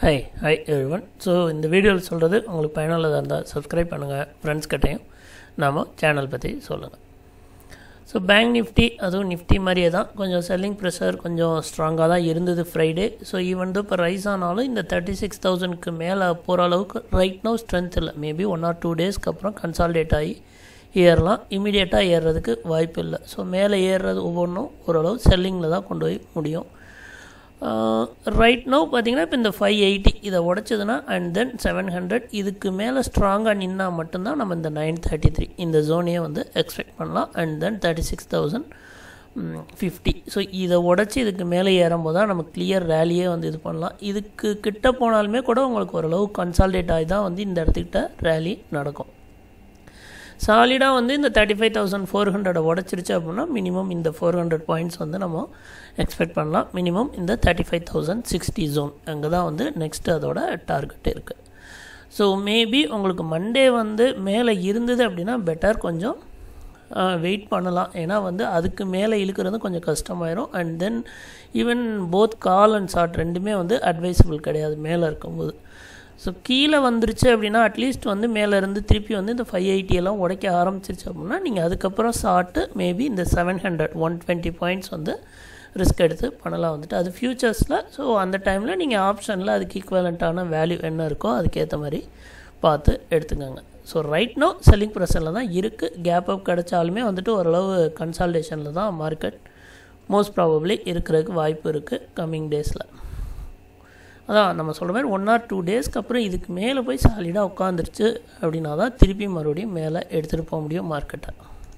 high high everyone so இந்த வீடியோவில் சொல்கிறது உங்களுக்கு பயனுள்ளதாக இருந்தால் சப்ஸ்கிரைப் பண்ணுங்கள் ஃப்ரெண்ட்ஸ் கிட்டையும் நாம் சேனல் பற்றி சொல்லுங்கள் ஸோ பேங்க் நிஃப்டி அதுவும் நிஃப்டி மாதிரியே தான் கொஞ்சம் செல்லிங் ப்ரெஷர் கொஞ்சம் ஸ்ட்ராங்காக தான் இருந்தது ஃப்ரைடே ஸோ ஈவன் இப்போ ரைஸ் ஆனாலும் இந்த தேர்ட்டி சிக்ஸ் தௌசண்ட்க்கு மேலே போகிற அளவுக்கு ரைட் நோ ஸ்ட்ரென்த் இல்லை மேபி ஒன் ஆர் டூ டேஸ்க்கு அப்புறம் கன்சால்டேட் ஆகி ஏறலாம் இமீடியட்டாக ஏறுறதுக்கு வாய்ப்பு இல்லை ஸோ மேலே ஏறுறது ஒவ்வொன்றும் ஓரளவு செல்லிங்கில் தான் கொண்டு போய் முடியும் ரைட் நோ பார்த்தீங்கன்னா இப்போ இந்த ஃபைவ் எயிட்டி இதை உடச்சதுன்னா அண்ட் தென் செவன் ஹண்ட்ரட் இதுக்கு மேலே ஸ்ட்ராங்காக நின்னா மட்டும்தான் நம்ம இந்த நைன் தேர்ட்டி த்ரீ இந்த ஜோனையே வந்து எக்ஸ்பெக்ட் பண்ணலாம் and then thirty six thousand fifty so இதை உடச்சி இதுக்கு மேலே ஏறும்போது தான் நம்ம கிளியர் ரேலியே வந்து இது பண்ணலாம் இதுக்கு கிட்ட போனாலுமே கூட உங்களுக்கு ஓரளவு கன்சால்டேட் ஆகி தான் வந்து இந்த இடத்துக்கிட்ட ரேலி நடக்கும் சாலிடாக வந்து இந்த தேர்ட்டி ஃபைவ் தௌசண்ட் ஃபோர் ஹண்ட்ரடை உடச்சிருச்சு அப்படின்னா மினிமம் இந்த ஃபோர் ஹண்ட்ரட் பாயிண்ட்ஸ் வந்து நம்ம எக்ஸ்பெக்ட் பண்ணலாம் மினிமம் இந்த thirty five thousand sixty zone அங்கே தான் வந்து நெக்ஸ்ட்டு அதோட டார்கெட் இருக்குது ஸோ மேபி உங்களுக்கு மண்டே வந்து மேலே இருந்தது அப்படின்னா பெட்டர் கொஞ்சம் வெயிட் பண்ணலாம் ஏன்னா வந்து அதுக்கு மேலே இழுக்கிறது கொஞ்சம் கஷ்டமாயிரும் and then even both call and short ரெண்டுமே வந்து அட்வைசபிள் கிடையாது மேலே இருக்கும்போது ஸோ கீழே வந்துருச்சு அப்படின்னா அட்லீஸ்ட் வந்து மேலேருந்து திருப்பி வந்து இந்த ஃபைவ் எயிட்டி எல்லாம் உடைக்க ஆரம்பிச்சிருச்சு அப்படின்னா நீங்கள் அதுக்கப்புறம் ஷார்ட்டு மேபி இந்த seven hundred one twenty points வந்து ரிஸ்க் எடுத்து பண்ணலாம் வந்துட்டு அது ஃப்யூச்சர்ஸில் ஸோ அந்த டைமில் நீங்கள் ஆப்ஷனில் அதுக்கு ஈக்குவலண்ட்டான வேல்யூ என்ன இருக்கோ அதுக்கேற்ற மாதிரி பார்த்து எடுத்துக்கோங்க ஸோ ரைட் நோ செல்லிங் ப்ரெஷரில் தான் இருக்குது கேப் அப் கிடச்சாலுமே வந்துட்டு ஓரளவு கன்சால்டேஷனில் தான் மார்க்கெட் மோஸ்ட் ப்ராபப்ளி இருக்கிறதுக்கு வாய்ப்பு இருக்குது கம்மிங் டேஸில் அதான் நம்ம சொல்கிற மாதிரி ஒன் ஆர் டூ டேஸ்க்கு அப்புறம் இதுக்கு மேலே போய் சாலிடாக உட்காந்துருச்சு அப்படின்னா தான் திருப்பி மறுபடியும் மேலே எடுத்துகிட்டு போக முடியும் மார்க்கெட்டை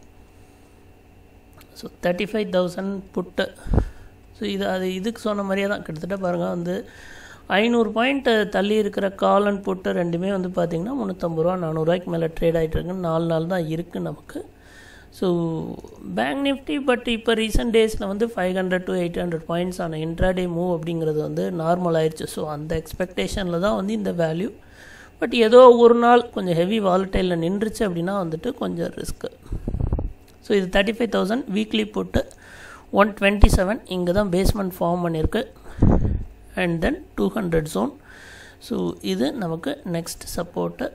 so thirty five thousand put so இது அது இதுக்கு சொன்ன மாதிரியே தான் கிட்டத்தட்ட பாருங்கள் வந்து ஐநூறு பாயிண்ட் தள்ளி இருக்கிற கால் அண்ட் புட்டு ரெண்டுமே வந்து பார்த்திங்கன்னா முந்நூற்றம்பது ரூபா நானூறுரூவாய்க்கு மேலே ட்ரேட் ஆகிட்டு இருக்குன்னு நாலு நாள் தான் இருக்குது நமக்கு ஸோ பேங்க் நிஃப்டி பட் இப்போ ரீசெண்ட் டேஸில் வந்து five hundred to eight hundred points ஆன இன்ட்ராடே மூவ் அப்படிங்கிறது வந்து நார்மல் ஆயிடுச்சு ஸோ அந்த எக்ஸ்பெக்டேஷனில் தான் வந்து இந்த வேல்யூ பட் ஏதோ ஒரு நாள் கொஞ்சம் ஹெவி வாலட்டைலில் நின்றுச்சு அப்படின்னா வந்துட்டு கொஞ்சம் ரிஸ்க்கு ஸோ இது தேர்ட்டி ஃபைவ் தௌசண்ட் வீக்லி போட்டு ஒன் டுவெண்ட்டி செவன் இங்கே தான் பேஸ்மெண்ட் ஃபார்ம் பண்ணியிருக்கு and then two hundred zone so இது நமக்கு நெக்ஸ்ட் சப்போர்ட்டு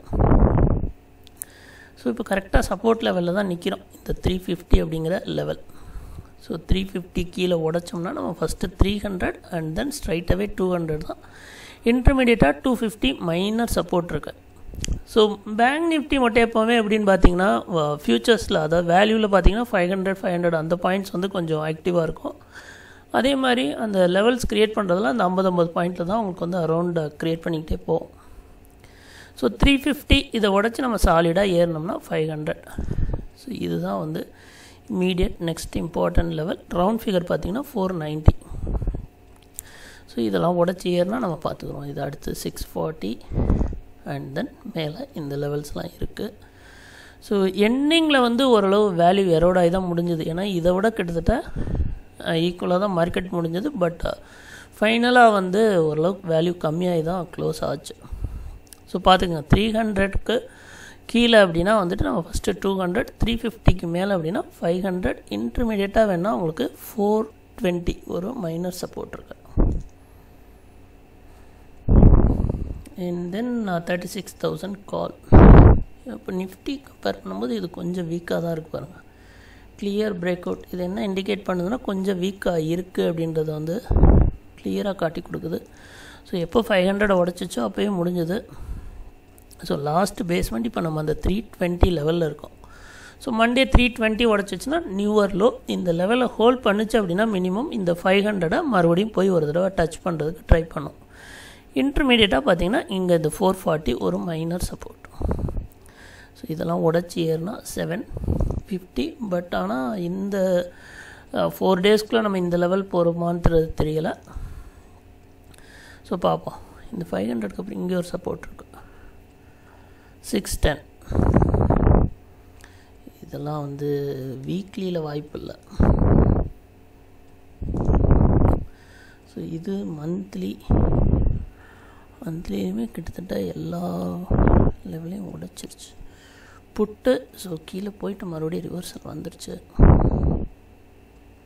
ஸோ இப்போ கரெக்டாக சப்போர்ட் லெவலில் தான் நிற்கிறோம் இந்த த்ரீ ஃபிஃப்டி அப்படிங்கிற லெவல் ஸோ த்ரீ ஃபிஃப்டி கீழே உடச்சோம்னா நம்ம first three hundred and then ஸ்ட்ரைட்டாகவே டூ ஹண்ட்ரட் தான் இன்டர்மீடியட்டாக டூ ஃபிஃப்டி மைனர் சப்போர்ட் இருக்குது ஸோ பேங்க் நிஃப்டி மட்டும் எப்போவுமே எப்படின்னு பார்த்தீங்கன்னா ஃப்யூச்சர்ஸில் அதாவது வேல்யூவில் பார்த்தீங்கன்னா ஃபைவ் ஹண்ட்ரட் ஃபைவ் ஹண்ட்ரட் அந்த பாயிண்ட்ஸ் வந்து கொஞ்சம் ஆக்டிவாக இருக்கும் அதே மாதிரி அந்த லெவல்ஸ் க்ரியேட் பண்ணுறதுல அந்த ஐம்பது ஐம்பது பாயிண்ட்டில் தான் உங்களுக்கு வந்து அரௌண்ட் க்ரியேட் பண்ணிக்கிட்டே போகும் ஸோ த்ரீ ஃபிஃப்டி இதை உடச்சி நம்ம சாலிடாக ஏறினோம்னா ஃபைவ் ஹண்ட்ரட் ஸோ இதுதான் வந்து immediate next important level round figure பார்த்திங்கன்னா ஃபோர் நைன்ட்டி ஸோ இதெல்லாம் உடச்சி ஏறினா நம்ம பார்த்துக்குறோம் இது அடுத்து சிக்ஸ் ஃபார்ட்டி அண்ட் தென் மேலே இந்த லெவல்ஸ்லாம் இருக்குது ஸோ எண்டிங்கில் வந்து ஓரளவு வேல்யூ எரோடாகி தான் முடிஞ்சது ஏன்னா இதை விட கிட்டத்தட்ட ஈக்குவலாக தான் மார்க்கெட் முடிஞ்சது பட் ஃபைனலாக வந்து ஓரளவுக்கு வேல்யூ கம்மியாகி தான் க்ளோஸ் ஆச்சு ஸோ பார்த்துக்கங்க த்ரீ ஹண்ட்ரட்க்கு கீழே அப்படின்னா வந்துட்டு நம்ம ஃபஸ்ட்டு டூ ஹண்ட்ரட் த்ரீ ஃபிஃப்டிக்கு மேலே அப்படின்னா ஃபைவ் ஹண்ட்ரட் இன்டர்மீடியட்டாக வேணால் உங்களுக்கு ஃபோர் டுவெண்ட்டி ஒரு மைனர் சப்போர்ட் இருக்கு and then thirty six thousand call இப்போ நிஃப்டி கம்பேர் பண்ணும்போது இது கொஞ்சம் வீக்காக தான் இருக்குது பாருங்கள் கிளியர் பிரேக் அவுட் இது என்ன இண்டிகேட் பண்ணுதுன்னா கொஞ்சம் வீக்காக இருக்குது அப்படின்றத வந்து கிளியராக காட்டி கொடுக்குது ஸோ எப்போ ஃபைவ் ஹண்ட்ரட் உடச்சிச்சோ அப்போயே முடிஞ்சது ஸோ லாஸ்ட் பேஸ்மெண்ட் இப்போ நம்ம அந்த த்ரீ டுவெண்ட்டி லெவலில் இருக்கோம் ஸோ மண்டே த்ரீ டுவெண்ட்டி உடச்சிச்சுன்னா நியூவர் லோ இந்த லெவலில் ஹோல்ட் பண்ணுச்சு அப்படின்னா மினிமம் இந்த ஃபைவ் ஹண்ட்ரடை மறுபடியும் போய் ஒரு தடவை டச் பண்ணுறதுக்கு ட்ரை பண்ணும் இன்டர்மீடியட்டாக பார்த்தீங்கன்னா இங்கே இந்த ஃபோர் ஃபார்ட்டி ஒரு மைனர் சப்போர்ட் ஸோ இதெல்லாம் உடச்சி ஏறுனா செவன் ஃபிஃப்டி பட் ஆனால் இந்த ஃபோர் டேஸ்க்குள்ளே நம்ம இந்த லெவல் போகிறோமான்றது தெரியலை ஸோ பார்ப்போம் இந்த ஃபைவ் ஹண்ட்ரட்க்கு அப்புறம் இங்கே ஒரு சப்போர்ட் இருக்குது சிக்ஸ் டென் இதெல்லாம் வந்து வீக்லியில் வாய்ப்பு இல்லை ஸோ இது மந்த்லி மந்த்லியுமே கிட்டத்தட்ட எல்லா லெவலையும் உடைச்சிருச்சு புட்டு ஸோ கீழே போயிட்டு மறுபடியும் ரிவர்சல் வந்துருச்சு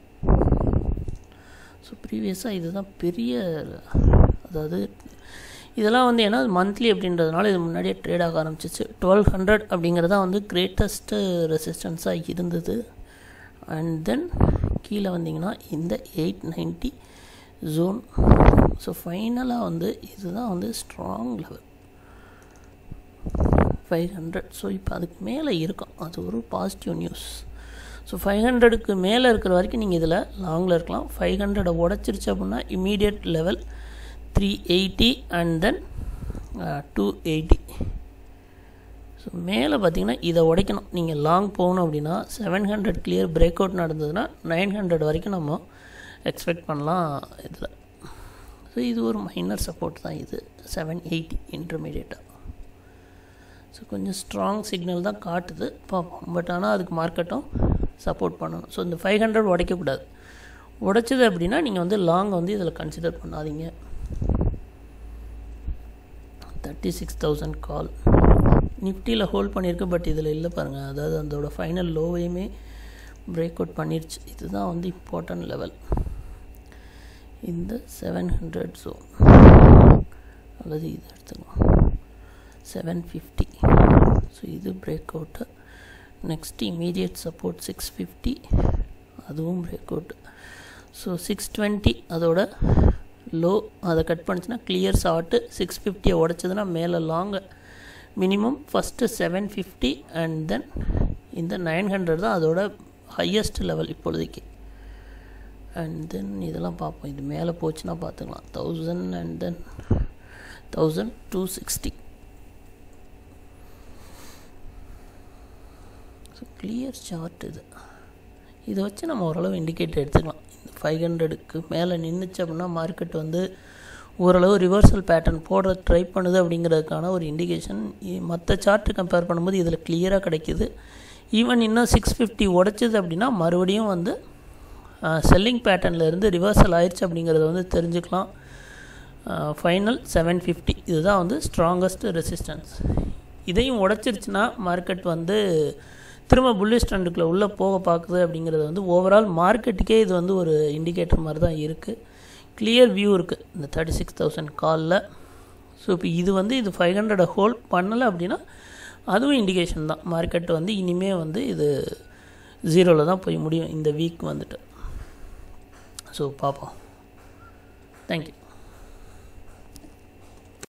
ஸோ ப்ரீவியஸாக இதுதான் பெரிய அதாவது இதெல்லாம் வந்து ஏன்னா மந்த்லி அப்படின்றதுனால இது முன்னாடியே ட்ரேட் ஆக ஆரம்பிச்சிச்சு டுவெல் ஹண்ட்ரட் அப்படிங்கிறது தான் வந்து கிரேட்டஸ்ட்டு ரெசிஸ்டன்ஸாக இருந்தது அண்ட் தென் கீழே வந்தீங்கன்னா இந்த எயிட் நைன்ட்டி ஜோன் ஸோ ஃபைனலாக வந்து இதுதான் வந்து strong level five hundred so இப்போ அதுக்கு மேலே இருக்கும் அது ஒரு பாசிட்டிவ் நியூஸ் ஸோ ஃபைவ் ஹண்ட்ரடுக்கு மேலே இருக்கிற வரைக்கும் நீங்கள் இதில் லாங்கில் இருக்கலாம் ஃபைவ் ஹண்ட்ரடை உடச்சிருச்சு அப்படின்னா immediate level three eighty and then two eighty so மேலே பார்த்தீங்கன்னா இதை உடைக்கணும் நீங்கள் லாங் போகணும் அப்படின்னா seven hundred clear break out நடந்ததுன்னா நைன் ஹண்ட்ரட் வரைக்கும் நம்ம எக்ஸ்பெக்ட் பண்ணலாம் இதில் ஸோ இது ஒரு மைனர் சப்போர்ட் தான் இது செவன் எயிட்டி இன்டர்மீடியட்டாக ஸோ கொஞ்சம் ஸ்ட்ராங் சிக்னல் தான் காட்டுது பார்ப்போம் பட் ஆனால் அதுக்கு மார்க்கெட்டும் சப்போர்ட் பண்ணணும் ஸோ இந்த ஃபைவ் ஹண்ட்ரட் உடைக்கக்கூடாது உடைச்சது அப்படின்னா நீங்கள் வந்து லாங் வந்து இதில் கன்சிடர் பண்ணாதீங்க தேர்ட்டி சிக்ஸ் தௌசண்ட் கால் நிஃப்டியில் ஹோல்ட் பண்ணியிருக்கு பட் இதில் இல்லை பாருங்கள் அதாவது அதோட ஃபைனல் லோவையுமே பிரேக் அவுட் பண்ணிருச்சு இதுதான் வந்து இம்பார்ட்டன்ட் லெவல் இந்த செவன் ஹண்ட்ரட் ஜோன் அல்லது இது எடுத்துக்கலாம் செவன் ஃபிஃப்டி ஸோ இது break out next immediate support six fifty அதுவும் break out so six twenty அதோட லோ அதை கட் பண்ணிச்சுன்னா கிளியர் ஷார்ட்டு சிக்ஸ் ஃபிஃப்டியை உடச்சதுன்னா மேலே long minimum first seven fifty and then இந்த நைன் ஹண்ட்ரட் தான் அதோட ஹையஸ்ட் லெவல் இப்பொழுதைக்கு அண்ட் தென் இதெல்லாம் பார்ப்போம் இது மேலே போச்சுன்னா பார்த்துக்கலாம் thousand and then thousand two sixty so clear chart இது இதை வச்சு நம்ம ஓரளவு இண்டிகேட்டர் எடுத்துக்கலாம் இந்த ஃபைவ் ஹண்ட்ரடுக்கு மேலே நின்றுச்சு அப்படின்னா மார்க்கெட் வந்து ஓரளவு ரிவர்சல் பேட்டர்ன் போடுற ட்ரை பண்ணுது அப்படிங்கிறதுக்கான ஒரு இண்டிகேஷன் மற்ற சார்ட்டு கம்பேர் பண்ணும்போது இதில் கிளியராக கிடைக்கிது ஈவன் இன்னும் சிக்ஸ் ஃபிஃப்டி உடைச்சிது அப்படின்னா மறுபடியும் வந்து செல்லிங் பேட்டர்ன்லேருந்து ரிவர்சல் ஆயிடுச்சு அப்படிங்கிறத வந்து தெரிஞ்சுக்கலாம் ஃபைனல் செவன் ஃபிஃப்டி இதுதான் வந்து ஸ்ட்ராங்கஸ்ட் ரெசிஸ்டன்ஸ் இதையும் உடச்சிருச்சுன்னா மார்க்கெட் வந்து திரும்ப புல்லிஷ் ட்ரெண்டுக்குள்ளே உள்ளே போக பார்க்குது அப்படிங்கிறது வந்து ஓவரால் மார்க்கெட்டுக்கே இது வந்து ஒரு இண்டிகேட்டர் மாதிரி தான் இருக்குது கிளியர் வியூ இருக்குது இந்த தேர்ட்டி சிக்ஸ் தௌசண்ட் காலில் ஸோ இப்போ இது வந்து இது ஃபைவ் ஹண்ட்ரடை ஹோல்ட் பண்ணலை அப்படின்னா அதுவும் இண்டிகேஷன் தான் மார்க்கெட் வந்து இனிமேல் வந்து இது ஜீரோவில் தான் போய் முடியும் இந்த வீக் வந்துட்டு ஸோ பார்ப்போம் தேங்க்யூ